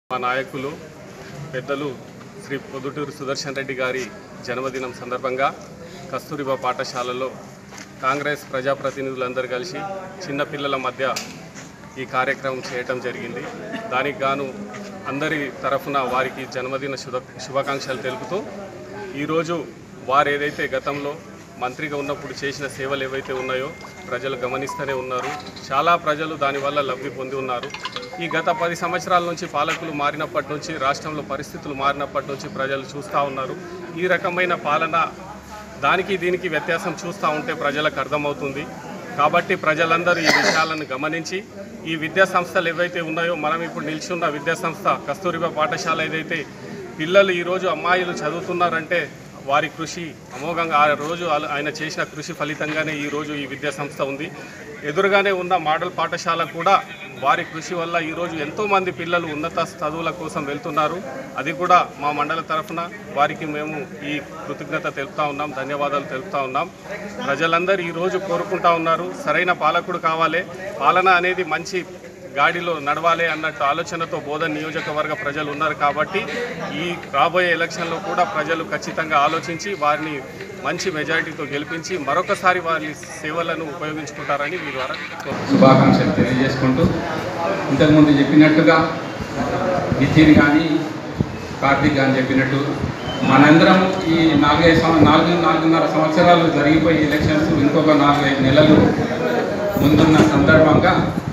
మా నాయకులు పెద్దలు శ్రీ పొద్దుటూరు సుదర్శన్ రెడ్డి గారి జన్మదినం సందర్భంగా కస్తూరిబా పాఠశాలలో కాంగ్రెస్ ప్రజాప్రతినిధులందరూ కలిసి చిన్నపిల్లల మధ్య ఈ కార్యక్రమం చేయటం జరిగింది దానికి గాను అందరి తరఫున వారికి జన్మదిన శుభ శుభాకాంక్షలు తెలుపుతూ ఈరోజు వారు ఏదైతే గతంలో మంత్రిగా ఉన్నప్పుడు చేసిన సేవలు ఏవైతే ఉన్నాయో ప్రజలు గమనిస్తూనే ఉన్నారు చాలా ప్రజలు దానివల్ల లబ్ధి పొంది ఉన్నారు ఈ గత పది సంవత్సరాల నుంచి పాలకులు మారినప్పటి నుంచి రాష్ట్రంలో పరిస్థితులు మారినప్పటి నుంచి ప్రజలు చూస్తూ ఉన్నారు ఈ రకమైన పాలన దానికి దీనికి వ్యత్యాసం చూస్తూ ఉంటే ప్రజలకు అర్థమవుతుంది కాబట్టి ప్రజలందరూ ఈ విషయాలను గమనించి ఈ విద్యా సంస్థలు ఏవైతే ఉన్నాయో మనం ఇప్పుడు నిల్చున్న విద్యా సంస్థ కస్తూరిబా పాఠశాల ఏదైతే పిల్లలు ఈరోజు అమ్మాయిలు చదువుతున్నారంటే వారి కృషి అమోఘంగా ఆ రోజు ఆల- ఆయన చేసిన కృషి ఫలితంగానే ఈ రోజు ఈ విద్యా సంస్థ ఉంది ఎదురుగానే ఉన్న మోడల్ పాఠశాల కూడా వారి కృషి వల్ల ఈరోజు ఎంతోమంది పిల్లలు ఉన్నత చదువుల కోసం వెళ్తున్నారు అది కూడా మా మండల తరఫున వారికి మేము ఈ కృతజ్ఞత తెలుపుతా ఉన్నాం ధన్యవాదాలు తెలుపుతా ఉన్నాం ప్రజలందరూ ఈరోజు కోరుకుంటా ఉన్నారు సరైన పాలకుడు కావాలి పాలన అనేది మంచి గాడిలో నడవాలి అన్నట్టు ఆలోచనతో బోధన్ నియోజకవర్గ ప్రజలు ఉన్నారు కాబట్టి ఈ రాబోయే ఎలక్షన్లో కూడా ప్రజలు ఖచ్చితంగా ఆలోచించి వారిని మంచి మెజారిటీతో గెలిపించి మరొకసారి వారి సేవలను ఉపయోగించుకుంటారని మీ ద్వారా కోరుతున్నాను. శుభాకాంక్షలు తెలియజేసుకుంటూ ఇంతకుముందు చెప్పినట్టుగా నితిన్ కానీ కార్తీక్ కానీ చెప్పినట్టు మనందరం ఈ నాలుగైదు సంవ నాలుగు నాలుగున్నర సంవత్సరాలు జరిగిపోయి ఎలక్షన్స్ ఇంకొక నాలుగైదు నెలలు ముందున్న సందర్భంగా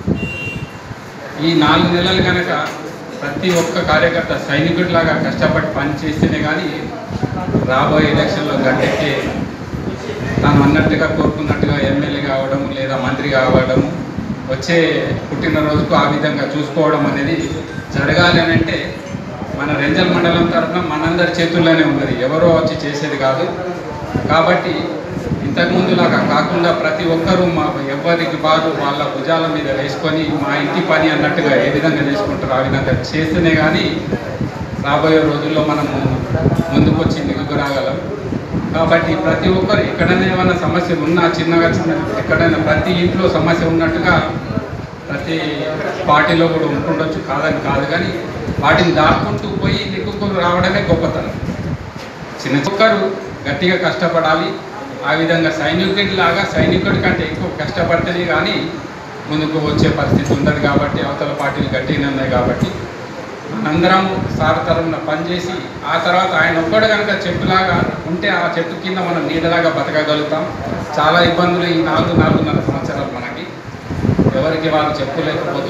ఈ నాలుగు నెలలు కనుక ప్రతి ఒక్క కార్యకర్త సైనికుడిలాగా కష్టపడి పని చేస్తేనే కానీ రాబోయే ఎలక్షన్లో గట్టెక్కే తాను అన్నట్టుగా కోరుకున్నట్టుగా ఎమ్మెల్యే కావడం లేదా మంత్రి కావడం వచ్చే పుట్టినరోజుకు ఆ విధంగా చూసుకోవడం అనేది జరగాలి అని అంటే మన రెంజల్ మండలం తరఫున మనందరి చేతుల్లోనే ఉన్నది ఎవరో వచ్చి చేసేది కాదు కాబట్టి ఇంతకుముందు లాగా కాకుండా ప్రతి ఒక్కరూ మా ఎవరికి వారు వాళ్ళ భుజాల మీద వేసుకొని మా ఇంటి పని అన్నట్టుగా ఏ విధంగా చేసుకుంటారో ఆ విధంగా చేస్తేనే కానీ రాబోయే రోజుల్లో మనము ముందుకు వచ్చి నిగుకు రాగలం కాబట్టి ప్రతి ఒక్కరు ఎక్కడైనా ఏమైనా సమస్యలు ఉన్నా చిన్నగా చిన్న ఎక్కడైనా ప్రతి ఇంట్లో సమస్య ఉన్నట్టుగా ప్రతి పార్టీలో కూడా ఉంటుండొచ్చు కాదని కాదు కానీ వాటిని దాటుకుంటూ పోయి నిక్కుకు రావడమే గొప్పతనం చిన్న ఒక్కరు గట్టిగా కష్టపడాలి ఆ విధంగా సైనికుడిలాగా సైనికుడి కంటే ఎక్కువ కష్టపడితేనే కానీ ముందుకు వచ్చే పరిస్థితి ఉండదు కాబట్టి అవతల పార్టీలు గట్టిగానే ఉన్నాయి కాబట్టి మనందరం సార్ తరఫున పనిచేసి ఆ తర్వాత ఆయన ఒక్కడు కనుక చెట్టులాగా ఉంటే ఆ చెట్టు కింద మనం నీడలాగా బతకగలుగుతాం చాలా ఇబ్బందులు ఈ నాలుగు నాలుగున్నర సంవత్సరాలు మనకి ఎవరికి వాళ్ళు చెప్పులేకపోతున్నారు